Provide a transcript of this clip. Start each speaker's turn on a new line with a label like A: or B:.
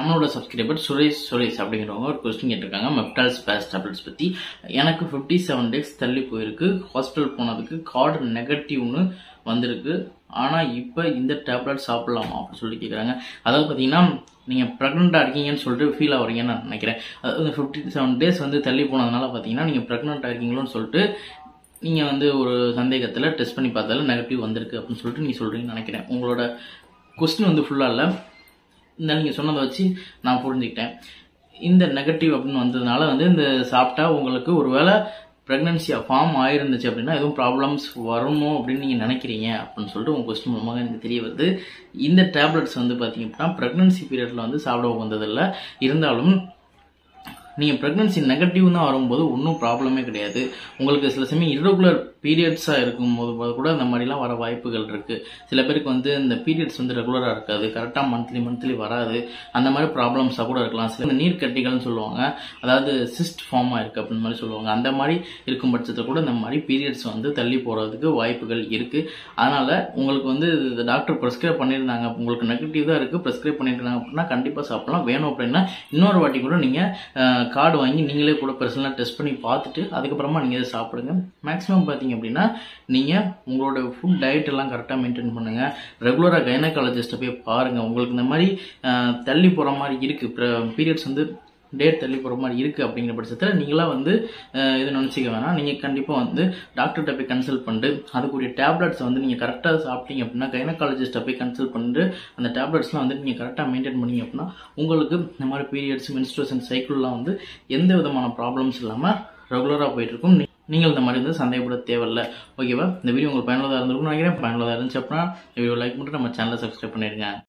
A: நம்மளோட சப்ஸ்கிரைபர் சுரேஷ் சுரேஷ் அப்படிங்கிறவங்க ஒரு கொஸ்டின் கேட்டிருக்காங்க மெப்டால் ஸ்பேஸ் டேப்லெட்ஸ் பற்றி எனக்கு ஃபிஃப்டி செவன் டேஸ் தள்ளி போயிருக்கு ஹாஸ்பிட்டல் போனதுக்கு கார்டு நெகட்டிவ்னு வந்திருக்கு ஆனால் இப்போ இந்த டேப்லெட் சாப்பிடலாமா அப்படின்னு சொல்லி கேட்குறாங்க அதாவது பார்த்தீங்கன்னா நீங்கள் ப்ரெக்னெண்ட்டாக இருக்கீங்கன்னு சொல்லிட்டு ஃபீல் ஆகுறீங்கன்னு நான் நினைக்கிறேன் அதாவது ஃபிஃப்டி செவன் டேஸ் வந்து தள்ளி போனதுனால பார்த்தீங்கன்னா நீங்கள் ப்ரெக்னெண்ட்டாக இருக்கீங்களோன்னு சொல்லிட்டு நீங்கள் வந்து ஒரு சந்தேகத்தில் டெஸ்ட் பண்ணி பார்த்தாலும் நெகட்டிவ் வந்திருக்கு அப்படின்னு சொல்லிட்டு நீங்கள் சொல்கிறீங்கன்னு நினைக்கிறேன் உங்களோட கொஸ்டின் வந்து ஃபுல்லாக இல்லை இந்த நீங்கள் சொன்னதை வச்சு நான் புரிஞ்சுக்கிட்டேன் இந்த நெகட்டிவ் அப்படின்னு வந்ததுனால வந்து இந்த சாப்பிட்டா உங்களுக்கு ஒருவேளை ப்ரெக்னன்சியாக ஃபார்ம் ஆயிருந்துச்சு அப்படின்னா எதுவும் ப்ராப்ளம்ஸ் வருமோ அப்படின்னு நீங்கள் நினைக்கிறீங்க அப்படின்னு சொல்லிட்டு உங்கள் கொஸ்டின் மூலமாக எனக்கு தெரிய வருது இந்த டேப்லெட்ஸ் வந்து பார்த்தீங்க அப்படின்னா ப்ரெக்னன்சி பீரியடில் வந்து சாப்பிட உகந்ததில்லை இருந்தாலும் நீங்கள் ப்ரெக்னன்சி நெகட்டிவ் தான் வரும்போது ஒன்றும் ப்ராப்ளமே கிடையாது உங்களுக்கு சில சமயம் irregular பீரியட்ஸாக இருக்கும்போது கூட இந்த மாதிரிலாம் வர வாய்ப்புகள் இருக்குது சில பேருக்கு வந்து இந்த பீரியட்ஸ் வந்து ரெகுலராக இருக்காது கரெக்டாக மந்த்லி மந்த்லி வராது அந்த மாதிரி ப்ராப்ளம்ஸாக கூட இருக்கலாம் சில இந்த நீர்க்கட்டிகள்னு சொல்லுவாங்க அதாவது சிஸ்ட் ஃபார்ம் ஆயிருக்கு அப்படின்னு மாதிரி சொல்லுவாங்க அந்த மாதிரி இருக்கும் பட்சத்தில் கூட இந்த மாதிரி பீரியட்ஸ் வந்து தள்ளி போகிறதுக்கு வாய்ப்புகள் இருக்குது அதனால் உங்களுக்கு வந்து டாக்டர் ப்ரெஸ்கிரைப் பண்ணியிருந்தாங்க உங்களுக்கு நெகட்டிவ் தான் இருக்குது ப்ரெஸ்கிரைப் பண்ணியிருக்காங்க அப்படின்னா கண்டிப்பாக சாப்பிடலாம் வேணும் அப்படின்னா இன்னொரு வாட்டி கூட நீங்கள் கார்டு வாங்கி நீங்களே கூட பர்சனலாக டெஸ்ட் பண்ணி பார்த்துட்டு அதுக்கப்புறமா நீங்கள் இதை சாப்பிடுங்க மேக்ஸிமம் பார்த்தீங்க அப்படின்னா நீங்கள் உங்களோட ஃபுட் டயட் எல்லாம் கரெக்டாக மெயின்டைன் பண்ணுங்கள் ரெகுலராக கைனகாலஜிஸ்ட்டை போய் பாருங்கள் உங்களுக்கு இந்த மாதிரி அஹ், தள்ளி போகிற மாதிரி இருக்குது பீரியட்ஸ் வந்து டேட் தள்ளி போகிற மாதிரி இருக்குது அப்படிங்கிற பட்சத்தில் நீங்களாம் வந்து அஹ், இது நினச்சிக்க வேணாம் நீங்கள் கண்டிப்பாக வந்து டாக்டர்கிட்ட போய் கன்சல்ட் பண்ணிட்டு அதுக்குரிய டேப்லெட்ஸை வந்து நீங்கள் கரெக்டாக சாப்பிட்டீங்க அப்படின்னா கைனகாலஜிஸ்ட்டை போய் கன்சல்ட் பண்ணிட்டு அந்த டேப்லெட்ஸ்லாம் வந்து நீங்கள் கரெக்டாக மெயின்டைன் பண்ணீங்க அப்படின்னா உங்களுக்கு இந்த மாதிரி பீரியட்ஸ் மென்ஸ்ட்ரேஷன் சைக்கிள்லாம் வந்து எந்த விதமான ப்ராப்ளம்ஸ் இல்லாமல் ரெகுலராக போயிட்டு இருக்கும் நீ- நீங்கள் இந்த மாதிரி வந்து சந்தேகப்பட தேவையில்ல ஓகேவா இந்த வீடியோ உங்களுக்கு பயனுள்ளதாக இருந்திருக்கும்னு நினைக்கிறேன் பயனுள்ளதாக இருந்துச்சு அப்படின்னா இந்த வீடியோ லைக் பண்ணிட்டு நம்ம சேனலை சப்ஸ்கிரைப் பண்ணிடுங்க